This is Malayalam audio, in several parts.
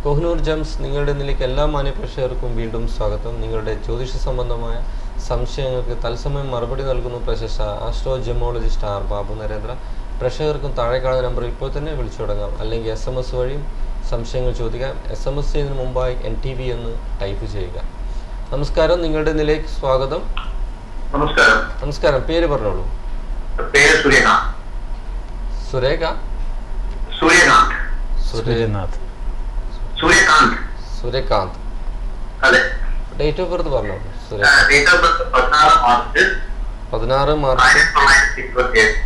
കോഹിനൂർ ജംസ് നിങ്ങളുടെ നിലയ്ക്ക് എല്ലാ മാന്യപ്രേക്ഷകർക്കും വീണ്ടും സ്വാഗതം നിങ്ങളുടെ ജ്യോതിഷ സംബന്ധമായ സംശയങ്ങൾക്ക് തത്സമയം മറുപടി നൽകുന്നു പ്രശസ്ത astro gemologist R Babu Narendra പ്രേക്ഷകർക്കും താഴെ കാണുന്ന നമ്പറിൽ ഇപ്പോൾ തന്നെ വിളിച്ചു തുടങ്ങാം അല്ലെങ്കിൽ എസ് എം എസ് വഴിയും സംശയങ്ങൾ ചോദിക്കാം എസ് എം എസ് ചെയ്യുന്നതിന് മുമ്പായി എൻ ടി വി എന്ന് ടൈപ്പ് ചെയ്യുക നമസ്കാരം നിങ്ങളുടെ നിലയ്ക്ക് സ്വാഗതം നമസ്കാരം നമസ്കാരം പേര് പറഞ്ഞോളൂ പേര് സൂര്യകാന്ത് സുരേഖ സൂര്യകാന്ത് സൂര്യനാഥ് സൂര്യകാന്ത് സൂര്യകാന്ത് അതെ ഡേറ്റ് ഓഫ് ബർത്ത് പറഞ്ഞോളൂ സുരേഖ ഡേറ്റ് ഓഫ് ബർത്ത് പതിനാറ് മാർച്ച് പതിനാറ് മാർച്ച് ആയിരത്തി തൊള്ളായിരത്തി ഇരുപത്തി ഏഴ്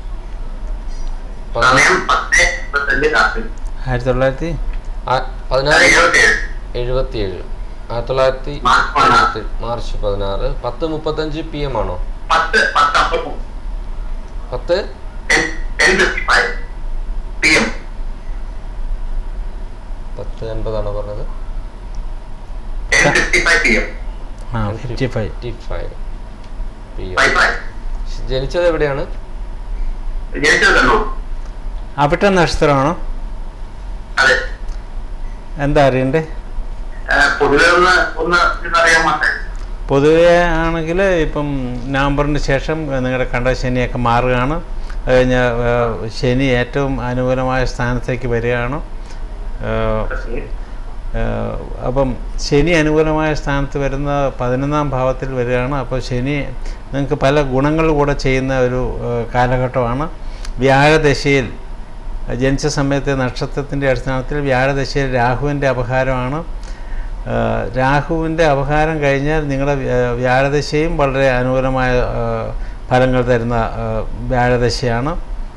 സമയം പത്ത് മുപ്പത്തഞ്ച് രാത്രി ആയിരത്തി തൊള്ളായിരത്തി ആ- പതിനാറ് ഇരുപത്തി ഏഴ് എഴുപത്തിയേഴ് ആയിരത്തി തൊള്ളായിരത്തി മാർച്ച് പതിനാറ്. എഴുപത്തി- മാർച്ച് പതിനാറ് പത്ത് മുപ്പത്തഞ്ച് പി എം ആണോ പത്ത് പത്ത് അമ്പത്തി പത്ത് ten fifty five P M പത്ത് അൻപതാണോ പറഞ്ഞത് ten fifty five P M ആ fifty five fifty five P M five five ജനിച്ചത് എവിടെയാണ് ജനിച്ചത് കണ്ണൂർ അവിട്ട നക്ഷത്രമാണോ അതെ എന്താ അറിയണ്ടേ ആ, പൊതുവെ ഒന്ന് ഒന്ന് ഇതറിയാൻ മാത്രമേ പൊതുവേ ആണെങ്കിൽ ഇപ്പം നവംബറിന് ശേഷം നിങ്ങളുടെ കണ്ട ശനിയൊക്കെ മാറുകയാണ് അത് കഴിഞ്ഞ് ഏഹ്, ശനി ഏറ്റവും അനുകൂലമായ സ്ഥാനത്തേക്ക് വരികയാണ് ഏഹ്, ഏഹ്, അപ്പം ശനി അനുകൂലമായ സ്ഥാനത്ത് വരുന്ന പതിനൊന്നാം ഭാവത്തിൽ വരികയാണ് അപ്പോൾ ശനി നിങ്ങൾക്ക് പല ഗുണങ്ങൾ കൂടെ ചെയ്യുന്ന ഒരു ഏഹ്, കാലഘട്ടമാണ് വ്യാഴദശയിൽ ജനിച്ച സമയത്തെ നക്ഷത്രത്തിൻ്റെ അടിസ്ഥാനത്തിൽ വ്യാഴദശയിൽ രാഹുവിൻ്റെ അപഹാരമാണ് ഏഹ്, രാഹുവിൻ്റെ അപഹാരം കഴിഞ്ഞാൽ നിങ്ങളുടെ വ്യ- വ്യാഴദശയും വളരെ അനുകൂലമായ ഏഹ്, ഫലങ്ങൾ തരുന്ന ഏഹ്, വ്യാഴദശയാണ്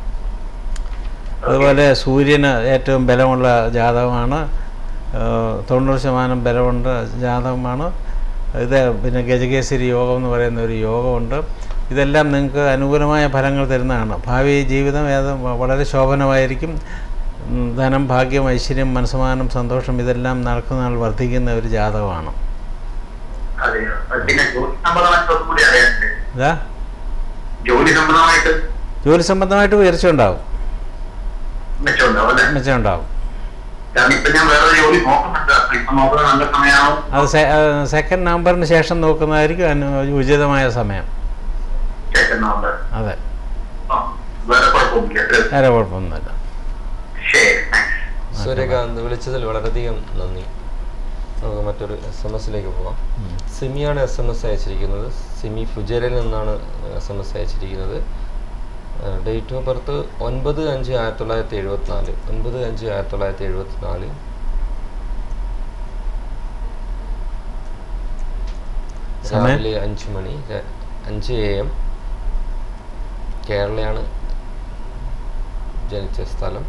അതുപോലെ സൂര്യന് ഏറ്റവും ബലമുള്ള ജാതകമാണ് ഏഹ് തൊണ്ണൂറ് ശതമാനം ബലമുണ്ട് ജാതകമാണ് ഇത് പിന്നെ ഗജകേസരി യോഗം എന്ന് പറയുന്ന ഒരു യോഗമുണ്ട് ഇതെല്ലാം നിങ്ങൾക്ക് അനുകൂലമായ ഫലങ്ങൾ തരുന്നതാണ് ഭാവി ജീവിതം ഏത് വളരെ ശോഭനമായിരിക്കും ഉം, ധനം ഭാഗ്യം ഐശ്വര്യം മനസ്സമാനം സന്തോഷം ഇതെല്ലാം നടക്കുന്ന നാൾ വർദ്ധിക്കുന്ന ഒരു ജാതകമാണ് അതെയോ പിന്നെ ജോലി സംബന്ധമായിട്ട് ഒന്നും കൂടി അറിയാനുണ്ട് ഇതാ ജോലി സംബന്ധമായിട്ട് ജോലി സംബന്ധമായിട്ട് ഉയർച്ച ഉണ്ടാവും മെച്ചമുണ്ടാവും അല്ലെ മെച്ചമുണ്ടാവും കാരണം ഇപ്പൊ ഞാൻ വേറെ ജോലി നോക്കുന്നുണ്ട് അപ്പൊ ഇപ്പൊ നോക്കുന്നത് നല്ല സമയമാവും അത് സെ- ആ, സെക്കൻഡ് നമ്പറിന് ശേഷം നോക്കുന്നതായിരിക്കും അനു- ഉചിതമായ സമയം ശേഷം നവംബർ അതെ ആ, വേറെ കുഴപ്പമൊന്നുമില്ല അല്ലേ? വേറെ കുഴപ്പമൊന്നുമില്ല ശരി താങ്ക്സ് സൂര്യകാന്ത് വിളിച്ചതിൽ വളരെയധികം നന്ദി നമുക്ക് മറ്റൊരു എസ് എം എസിലേക്ക് പോകാം ഉം. സിമിയാണ് എസ് എം എസ് അയച്ചിരിക്കുന്നത് സിമി ഫുജേരയിൽ നിന്നാണ് എസ് എം എസ് അയച്ചിരിക്കുന്നത് ഡേറ്റ് ഓഫ് ബർത്ത് ഒൻപത് അഞ്ച് ആയിരത്തി തൊള്ളായിരത്തി എഴുപത്തി നാല് ഒൻപത് അഞ്ച് ആയിരത്തി തൊള്ളായിരത്തി എഴുപത്തി നാല് സമയം? രാവിലെ അഞ്ച് മണി ര- അഞ്ച് എ എം കേരളയാണ് ജനിച്ച സ്ഥലം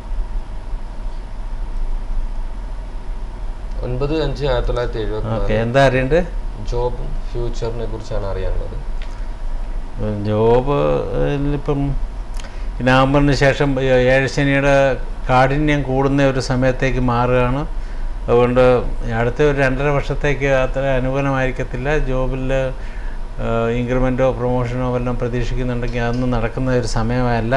ഒൻപത് അഞ്ച് ആയിരത്തി തൊള്ളായിരത്തി എഴുപത്തി ഓക്കെ നാല് എന്താ അറിയണ്ടേ ജോബും ഫ്യൂച്ചറിനെ കുറിച്ചാണ് അറിയാനുള്ളത് ജോബ് ഇപ്പം നവംബറിന് ശേഷം ഏഴ് ശനിയുടെ കാഠിന്യം കൂടുന്ന ഒരു സമയത്തേക്ക് മാറുകയാണ് അതുകൊണ്ട് അടുത്ത ഒരു രണ്ടര വർഷത്തേക്ക് അത്ര അനുകൂലമായിരിക്കത്തില്ല ജോബിൽ ഇൻക്രിമെൻറ്റോ പ്രൊമോഷനോ വല്ലതും പ്രതീക്ഷിക്കുന്നുണ്ടെങ്കിൽ അതൊന്നും നടക്കുന്ന ഒരു സമയമല്ല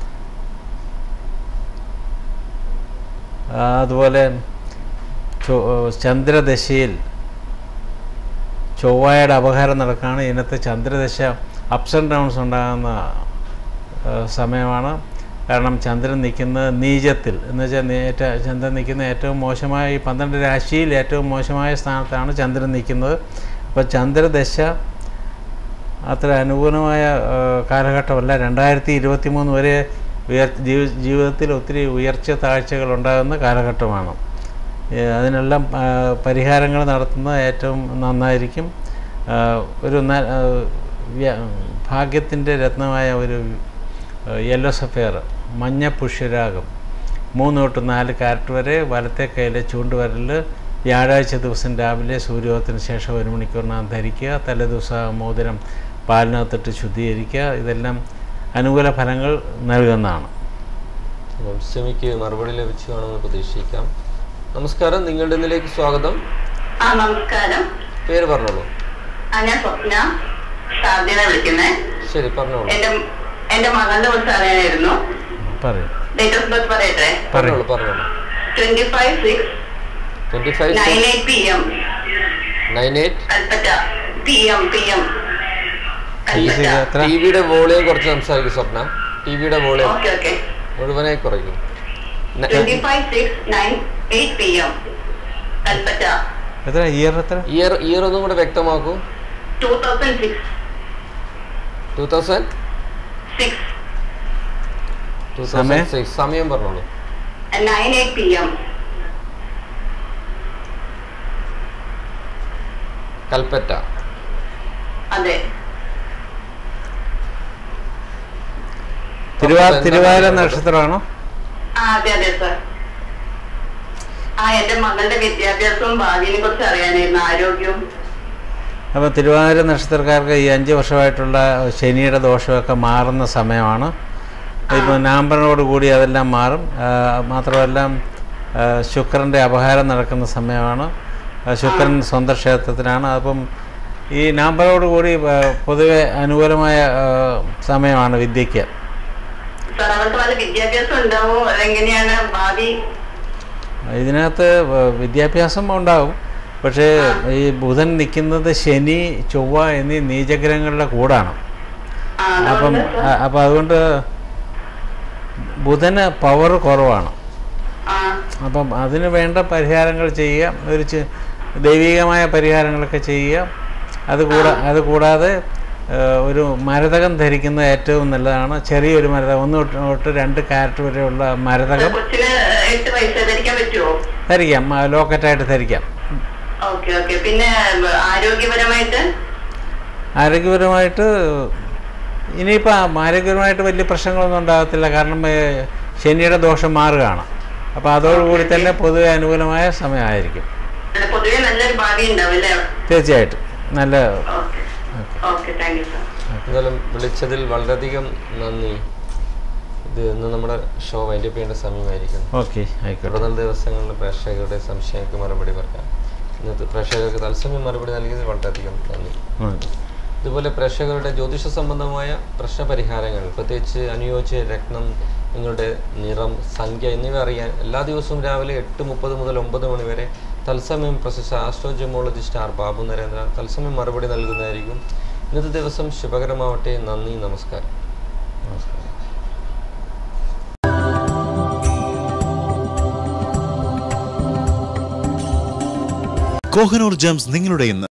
ആ, അതുപോലെ ചൊ- ചന്ദ്രദശയിൽ ചൊവ്വയുടെ അപഹാരം നടക്കുകയാണ് ഇതിനകത്ത് ചന്ദ്രദശ അപ്സ് ആൻഡ് ഡൗൺസ് ഉണ്ടാകുന്ന ആ, സമയമാണ് കാരണം ചന്ദ്രൻ നിൽക്കുന്നത് നീചത്തിൽ എന്ന് വെച്ചാൽ ഏറ്റ ചന്ദ്രൻ നിൽക്കുന്ന ഏറ്റവും മോശമായ ഈ പന്ത്രണ്ട് രാശിയിൽ ഏറ്റവും മോശമായ സ്ഥാനത്താണ് ചന്ദ്രൻ നിൽക്കുന്നത് അപ്പോൾ ചന്ദ്രദശ അത്ര അനുകൂലമായ ആ, കാലഘട്ടമല്ല രണ്ടായിരത്തി ഇരുപത്തി മൂന്ന് വരെ ഉയർ ജീവ- ജീവിതത്തിൽ ഒത്തിരി ഉയർച്ച താഴ്ചകൾ ഉണ്ടാകുന്ന കാലഘട്ടമാണ് ഏ, അതിനെല്ലാം ആ, പരിഹാരങ്ങൾ നടത്തുന്നത് ഏറ്റവും നന്നായിരിക്കും ആ, ഒരു ന- ആ, വ്യ- ഭാഗ്യത്തിൻ്റെ രത്നമായ ഒരു യെല്ലോ സഫയർ മഞ്ഞ പുഷ്യരാഗം മൂന്ന് തൊട്ട് നാല് കാരറ്റ് വരെ വലത്തെ കയ്യിലെ ചൂണ്ടുവരൽ വ്യാഴാഴ്ച ദിവസം രാവിലെ സൂര്യോദയത്തിന് ശേഷം ഒരു മണിക്കൂറിനകം ധരിക്കുക തലേദിവസം മോതിരം പാലിനകത്തിട്ട് ശുദ്ധീകരിക്കുക ഇതെല്ലാം അനുകൂല ഫലങ്ങൾ നൽകുന്നതാണ് അപ്പം സിമിക്ക് മറുപടി ലഭിച്ചു കാണുമെന്ന് പ്രതീക്ഷിക്കാം നമസ്കാരം നിങ്ങളുടെ ഇതിലേക്ക് സ്വാഗതം ആ നമസ്കാരം പേര് പറഞ്ഞോളൂ ആ ഞാൻ സ്വപ്ന സാധ്യത വിളിക്കുന്നേ ശരി പറഞ്ഞോളൂ എന്റെ എന്റെ മകളുടെ കുറിച്ച് അറിയാനായിരുന്നു പറയും ഡേറ്റ് ഓഫ് ബർത്ത് പറയട്ടെ പറയും പറഞ്ഞോളൂ പറഞ്ഞോളൂ twenty five six twenty five nine eight P M nine eight Kalpetta P M P M fees Kalpetta എത്ര ടി വിയുടെ വോളിയം കുറച്ച് സംസാരിക്കും സ്വപ്ന ടി വിയുടെ വോളിയം ഓക്കെ ഓക്കെ മുഴുവനായി കുറയ്ക്കും ന- twenty five six nine eight P M Kalpetta എത്ര ഇയർ എത്ര ഇയർ ഇയർ ഒന്നും കൂടെ വ്യക്തമാക്കൂ two thousand six two thousand six two സമയം? തൗസൻഡ് സിക്സ് സമയം പറഞ്ഞോളൂ nine eight P M Kalpetta അതെ തിരുവാ എന്താ തിരുവാതിര പറയുന്നത്? നക്ഷത്രമാണോ ആ അതെ അതെ സർ ആ എന്റെ മകളുടെ വിദ്യാഭ്യാസവും ഭാവിയെ കുറിച്ച് അറിയാനായിരുന്നു ആരോഗ്യവും അപ്പോൾ തിരുവാതിര നക്ഷത്രക്കാർക്ക് ഈ അഞ്ച് വർഷമായിട്ടുള്ള ശനിയുടെ ദോഷമൊക്കെ മാറുന്ന സമയമാണ് ഇപ്പോൾ നവംബറിനോട് കൂടി അതെല്ലാം മാറും ആ, മാത്രമല്ല ആ, ശുക്രൻ്റെ അപഹാരം നടക്കുന്ന സമയമാണ് ആ, ശുക്രൻ സ്വന്തം ക്ഷേത്രത്തിലാണ് അപ്പം ഈ നവംബറോട് കൂടി ആ, പൊതുവെ അനുകൂലമായ ആ, സമയമാണ് വിദ്യയ്ക്ക് സാർ അവർക്ക് നല്ല വിദ്യാഭ്യാസം ഉണ്ടാവോ അതെങ്ങനെയാണ് ഭാവി ഇതിനകത്ത് വ- വിദ്യാഭ്യാസം ഉണ്ടാവും പക്ഷേ ഈ ബുധൻ നിൽക്കുന്നത് ശനി ചൊവ്വ എന്നീ നീചഗ്രഹങ്ങളുടെ കൂടാണ് ആ, അപ്പം അതുകൊണ്ട് അ- അപ്പം അതുകൊണ്ട് ബുധന് പവർ കുറവാണ് ആ അപ്പം അതിന് വേണ്ട പരിഹാരങ്ങൾ ചെയ്യുക ഒരു ചെ- ദൈവികമായ പരിഹാരങ്ങളൊക്കെ ചെയ്യുക അത് കൂടാ അത് കൂടാതെ ഏഹ്, ഒരു മരതകം ധരിക്കുന്നത് ഏറ്റവും നല്ലതാണ് ചെറിയൊരു മരതകം ഒന്ന് തൊട്ട് തൊട്ട് രണ്ട് കാരറ്റ് വരെയുള്ള മരതകം കൊച്ചിന് എട്ട് വയസ്സ് ധരിക്കാൻ പറ്റുമോ ധരിക്കാം ആ, ലോക്കറ്റായിട്ട് ധരിക്കാം ഓക്കെ ഓക്കെ പിന്നെ ആരോഗ്യപരമായിട്ട് ആരോഗ്യപരമായിട്ട് ഇനിയിപ്പോൾ ആരോഗ്യപരമായിട്ട് വലിയ പ്രശ്നങ്ങളൊന്നും ഉണ്ടാകത്തില്ല കാരണം ഏ, ശനിയുടെ ദോഷം മാറുകയാണ് അപ്പോൾ അതോടുകൂടി തന്നെ പൊതുവെ അനുകൂലമായ സമയമായിരിക്കും അല്ല, പൊതുവെ നല്ലൊരു ഭാവി ഉണ്ടാവും അല്ലേ തീർച്ചയായിട്ടും നല്ല okay okay thank you sir എന്തായാലും വിളിച്ചതിൽ വളരെയധികം നന്ദി ഇത് ഇന്ന് നമ്മുടെ ഷോ വൈൻഡപ്പ് ചെയ്യേണ്ട സമയമായിരിക്കുന്നു ഓക്കെ ആയിക്കോട്ടെ കൂടുതൽ ദിവസങ്ങളിൽ പ്രേക്ഷകരുടെ സംശയങ്ങൾക്ക് മറുപടി പറയാം ഇന്നത്തെ പ്രേക്ഷകർക്ക് തത്സമയം മറുപടി നൽകിയത് വളരെയധികം നന്ദി ഉം. ഇതുപോലെ പ്രേക്ഷകരുടെ ജ്യോതിഷ സംബന്ധമായ പ്രശ്നപരിഹാരങ്ങൾ പ്രത്യേകിച്ച് അനുയോജ്യ രത്നം നിങ്ങളുടെ നിറം സംഖ്യ എന്നിവ അറിയാൻ എല്ലാ ദിവസവും രാവിലെ എട്ട് മുപ്പത് മുതൽ ഒമ്പത് മണി വരെ തത്സമയം പ്രശസ്ത ആസ്ട്രോജമോളജി സ്റ്റാർ ബാബു നരേന്ദ്ര തത്സമയം മറുപടി നൽകുന്നതായിരിക്കും ഇന്നത്തെ ദിവസം ശുഭകരമാവട്ടെ നന്ദി നമസ്കാരം നമസ്കാരം കോഹനൂർ ജംസ് നിങ്ങളുടെ ഇന്ന്